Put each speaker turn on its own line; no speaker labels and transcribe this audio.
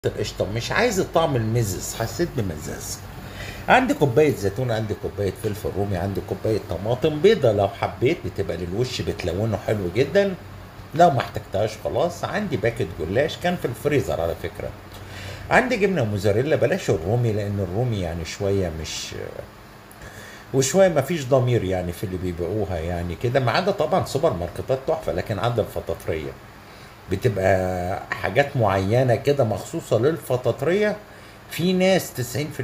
القشطة مش عايز الطعم المزز حسيت بمزاز عندي كوباية زيتون عندي كوباية فلفل رومي عندي كوباية طماطم بيضة لو حبيت بتبقى للوش بتلونه حلو جدا لو ما احتجتهاش خلاص عندي باكت جلاش كان في الفريزر على فكرة عندي جبنة موزاريلا بلاش الرومي لأن الرومي يعني شوية مش وشوية ما فيش ضمير يعني في اللي بيبيعوها يعني كده ما عدا طبعا سوبر ماركتات تحفة لكن عدا الفطاطرية بتبقى حاجات معينة كده مخصوصة للفطاطرية في ناس 90%